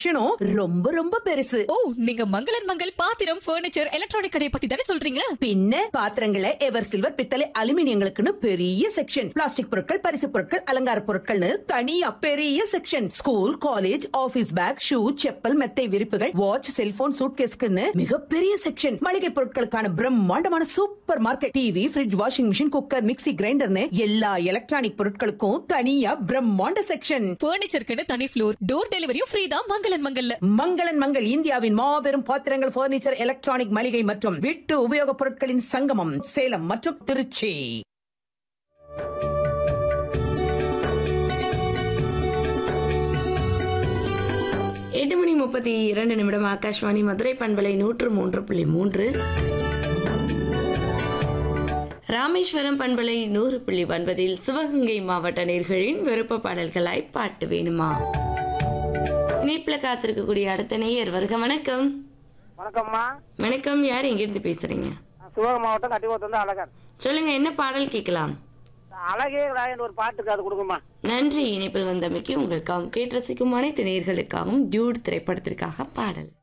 செக்ஷனும் ரொம்ப ரொம்ப பெருசு ஓ நீங்க மங்களன் மங்கள் பாத்திரம் பர்னிச்சர் எலக்ட்ரானிக் கடையை பத்தி தானே சொல்றீங்க பின்ன பாத்திரங்களை எவர் சில்வர் பித்தளை அலுமினியங்களுக்குன்னு பெரிய செக்ஷன் பிளாஸ்டிக் பொருட்கள் பரிசு பொருட்கள் அலங்கார பொருட்கள்னு தனியா பெரிய section school college office bag shoe chappal மெத்தை விரிப்புகள் வாட்ச் செல்போன் சூட்கேஸ்க்குன்னு மிகப்பெரிய செக்ஷன் மளிகை பொருட்களுக்கான பிரம்மாண்டமான super market TV fridge washing machine cooker mixie கிரைண்டர்னு எல்லா எலக்ட்ரானிக் பொருட்களுக்கும் தனியா பிரம்மாண்ட செக்ஷன் பர்னிச்சருக்குன்னு தனி ஃப்ளோர் டோர் டெலிவரியும் ஃப்ரீ தான் மங்களன் மங்கல்ல மங்களன் மங்கள் இந்தியாவின் மாபெரும் பாத்திரங்கள் பர்னிச்சர் எலக்ட்ரானிக் மளிகை மற்றும் வீட்டு உபயோகப் பொருட்களின் சங்கமம் சேலம் மற்றும் திருச்சி எட்டு மணி முப்பத்தி இரண்டு நிமிடம் ஆகாஷ்வாணி மதுரை பண்பலை நூற்று மூன்று புள்ளி மூன்று ராமேஸ்வரம் பண்பலை நூறு புள்ளி ஒன்பதில் சிவகங்கை மாவட்ட நேர்களின் விருப்ப பாடல்களாய் பாட்டு வேணுமா இணைப்புல காத்திருக்கக்கூடிய அடுத்த நேயர் வருக வணக்கம் வணக்கம்மா வணக்கம் யார் எங்கிருந்து பேசுறீங்க நான் சிவகங்கை மாவட்டம் கட்டிபோத்து வந்து அழகன் சொல்லுங்க என்ன பாடல் கேட்கலாம் அழகே ராயன் ஒரு பாட்டுக்கு அது கொடுக்குமா நன்றி இணைப்பில் வந்தமைக்கு உங்களுக்காகவும் கேட்டு ரசிக்கும் அனைத்து நேயர்களுக்காகவும் டியூட் திரைப்படத்திற்காக பாடல்